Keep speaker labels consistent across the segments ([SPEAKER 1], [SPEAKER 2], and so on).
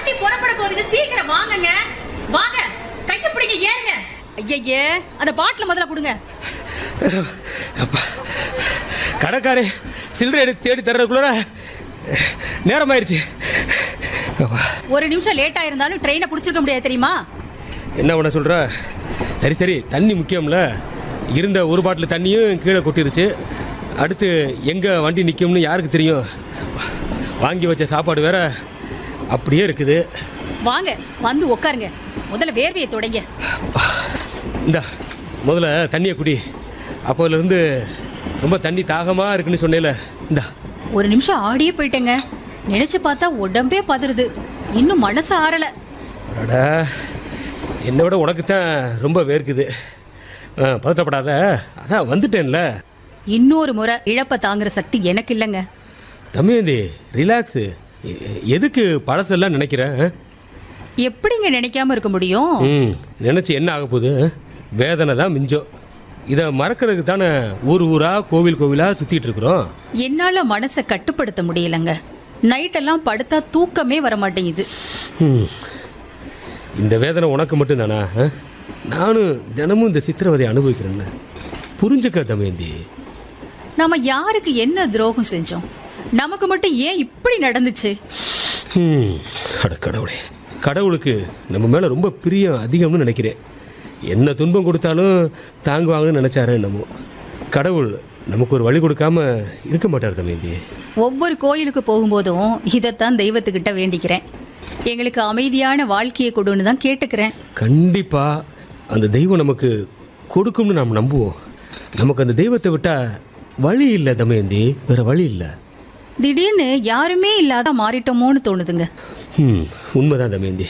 [SPEAKER 1] வண்டி புறப்பட போகுது சீக்கிரம் வாங்குங்க வாங்க கைய பிடிங்க ஏறுங்க ஐயய்யே அந்த பாட்டில முதல்ல கொடுங்க
[SPEAKER 2] அப்பா கடைக்காரே சில்லறை எடுத்து தேடி தர்றதுக்குள்ள நேரமாயிருச்சு அப்பா
[SPEAKER 1] ஒரு நிமிஷம் லேட் ஆயிருந்தாலும் ட்ரெயினை பிடிச்சிருக்க முடியாது தெரியுமா
[SPEAKER 2] என்ன பண்ண சொல்ற சரி சரி தண்ணி முக்கியம்ல இருந்த ஒரு பாட்டில் தண்ணியும் கீழே கொட்டிருச்சு அடுத்து எங்கே வண்டி நிற்கும்னு யாருக்கு தெரியும் வாங்கி வச்ச சாப்பாடு வேற அப்படியே இருக்குது
[SPEAKER 1] வாங்க வந்து உட்காருங்க முதல்ல வேர்வையை தொடங்க
[SPEAKER 2] இந்தா முதல்ல தண்ணியை குடி அப்போலேருந்து ரொம்ப தண்ணி தாகமாக இருக்குன்னு சொன்னேல இந்தா
[SPEAKER 1] ஒரு நிமிஷம் ஆடியே போயிட்டேங்க நினைச்சு பார்த்தா உடம்பே பதறுது இன்னும் மனசு ஆறல
[SPEAKER 2] அடடா என்னை விட உனக்கு தான் ரொம்ப வேர்க்குது ஆ, பதட்டப்படாத அதான் வந்துட்டேன்ல
[SPEAKER 1] இன்னொரு முறை இழப்ப தாங்குற சக்தி எனக்கு இல்லைங்க
[SPEAKER 2] தம்பியந்தி ரிலாக்ஸு எ- எதுக்கு பழசெல்லாம் நினைக்கிற ஆ?
[SPEAKER 1] எப்படிங்க நினைக்காம இருக்க முடியும்
[SPEAKER 2] ம் நினச்சி என்ன ஆக போகுது ஆ? வேதனை தான் மிஞ்சம் இதை மறக்கிறதுக்கு தானே ஊர் ஊராக கோவில் கோவிலாக சுற்றிட்டு இருக்கிறோம்
[SPEAKER 1] என்னால மனசை கட்டுப்படுத்த முடியலங்க நைட்டெல்லாம் படுத்தா தூக்கமே வர மாட்டேங்குது
[SPEAKER 2] ம். இந்த வேதனை உனக்கு மட்டும்தானா ஆ? நானும் தினமும் இந்த சித்திரவதை அனுபவிக்கிறேன்ல புரிஞ்சுக்க தமயந்தி
[SPEAKER 1] நாம யாருக்கு என்ன துரோகம் செஞ்சோம் நமக்கு மட்டும் ஏன் இப்படி நடந்துச்சு
[SPEAKER 2] ம், அட கடவுளே கடவுளுக்கு நம்ம மேலே ரொம்ப பிரியம் அதிகம்னு நினைக்கிறேன் என்ன துன்பம் கொடுத்தாலும் தாங்குவாங்கன்னு நினச்சாரு என்னமோ கடவுள் நமக்கு ஒரு வழி கொடுக்காம இருக்க மாட்டார் தமேந்தி
[SPEAKER 1] ஒவ்வொரு கோயிலுக்கு போகும்போதும் இதைத்தான் தெய்வத்துக்கிட்ட வேண்டிக்கிறேன் எங்களுக்கு அமைதியான வாழ்க்கையை கொடுன்னு தான் கேட்டுக்கிறேன்
[SPEAKER 2] கண்டிப்பாக அந்த தெய்வம் நமக்கு கொடுக்கும்னு நாம் நம்புவோம் நமக்கு அந்த தெய்வத்தை விட்டால் வழி இல்லை தமயந்தி வேற வழி இல்லை
[SPEAKER 1] திடீர்னு யாருமே இல்லாத மாறிட்டோமோன்னு தோணுதுங்க
[SPEAKER 2] ம் உண்மைதான் தமயந்தி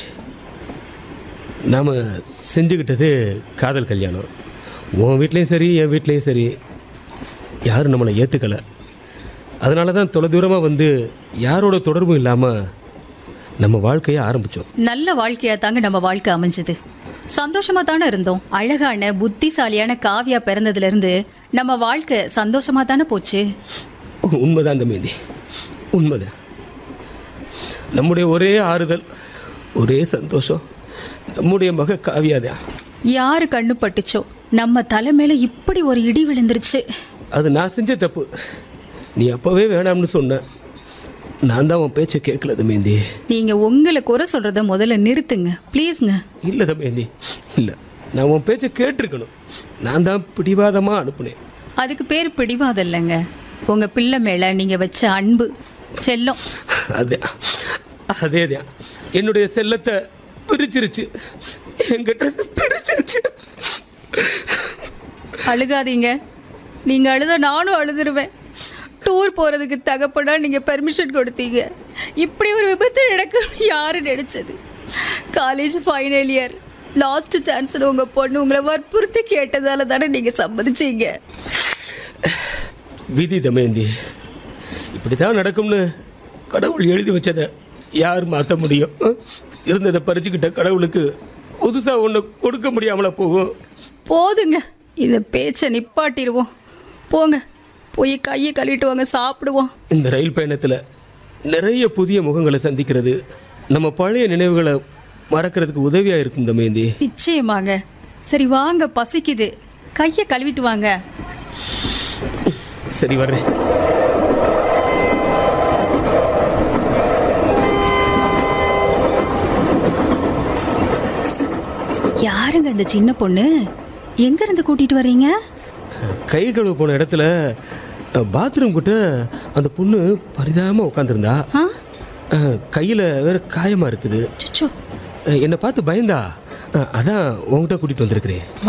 [SPEAKER 2] நாம் செஞ்சுக்கிட்டது காதல் கல்யாணம் உன் வீட்லேயும் சரி என் வீட்லேயும் சரி யாரும் நம்மளை ஏற்றுக்கலை அதனால தான் தொலைதூரமாக வந்து யாரோட தொடர்பும் இல்லாமல் நம்ம வாழ்க்கையை ஆரம்பித்தோம்
[SPEAKER 1] நல்ல வாழ்க்கையா தாங்க நம்ம வாழ்க்கை அமைஞ்சது சந்தோஷமா தானே இருந்தோம் அழகான புத்திசாலியான காவியா பிறந்ததுல இருந்து நம்ம வாழ்க்கை சந்தோஷமா தானே போச்சு
[SPEAKER 2] உண்மைதான் தமயந்தி உண்மைதான் நம்முடைய ஒரே ஆறுதல் ஒரே சந்தோஷம் நம்முடைய மக காவியாதான்
[SPEAKER 1] யாரு கண்ணு பட்டுச்சோ நம்ம தலை மேல இப்படி ஒரு இடி விழுந்துருச்சு
[SPEAKER 2] அது நான் செஞ்ச தப்பு நீ அப்போவே வேணாம்னு சொன்ன நான் தான் உன் பேச்சை கேட்கல தமேந்தி
[SPEAKER 1] நீங்க உங்களை குறை சொல்றத முதல்ல நிறுத்துங்க ப்ளீஸ்ங்க
[SPEAKER 2] இல்லை தமேந்தி இல்லை நான் உன் பேச்சை கேட்டிருக்கணும் நான் தான் பிடிவாதமாக அனுப்புனேன்
[SPEAKER 1] அதுக்கு பேர் பிடிவாதம் இல்லைங்க உங்க பிள்ளை மேல நீங்க வச்ச அன்பு செல்லம்
[SPEAKER 2] அதே அதே தான் என்னுடைய செல்லத்தை பிரிச்சிருச்சு என்கிட்ட இருந்து பிரிச்சிருச்சு
[SPEAKER 1] அழுகாதீங்க நீங்க அழுத நானும் அழுதுருவேன் டூர் போறதுக்கு தகப்பனா நீங்க பெர்மிஷன் கொடுத்தீங்க இப்படி ஒரு விபத்து நடக்கும்னு யாரு நினைச்சது காலேஜ் ஃபைனல் இயர் லாஸ்ட் சான்ஸ்னு உங்க பொண்ணு உங்களை வற்புறுத்தி கேட்டதால தானே நீங்க சம்மதிச்சீங்க
[SPEAKER 2] விதி தமேந்தி இப்படி தான் நடக்கும்னு கடவுள் எழுதி வச்சதை யார் மாற்ற முடியும் அஹ்? இருந்ததை பறிச்சுக்கிட்ட கடவுளுக்கு புதுசாக ஒன்று கொடுக்க முடியாமல போகும்
[SPEAKER 1] போதுங்க இந்த பேச்சை நிப்பாட்டிடுவோம் போங்க போய் கையை கழுவிட்டு வாங்க சாப்பிடுவோம்
[SPEAKER 2] இந்த ரயில் பயணத்தில் நிறைய புதிய முகங்களை சந்திக்கிறது நம்ம பழைய நினைவுகளை மறக்கிறதுக்கு உதவியாக இருக்கும் தமேந்தி
[SPEAKER 1] நிச்சயமாங்க சரி வாங்க பசிக்குது கையை கழுவிட்டு வாங்க
[SPEAKER 2] சரி வர்றேன்
[SPEAKER 1] யாருங்க இந்த சின்ன பொண்ணு எங்க இருந்து கூட்டிட்டு வர்றீங்க
[SPEAKER 2] கை கழுவ போன இடத்துல பாத்ரூம் கிட்ட அந்த பொண்ணு பரிதாபமாக உட்காந்துருந்தா
[SPEAKER 1] ஆ
[SPEAKER 2] கையில் வேற காயமாக இருக்குது
[SPEAKER 1] சுச்சோ
[SPEAKER 2] என்னை பார்த்து பயந்தா அஹ், அதான் உங்ககிட்ட கூட்டிகிட்டு வந்திருக்கிறேன்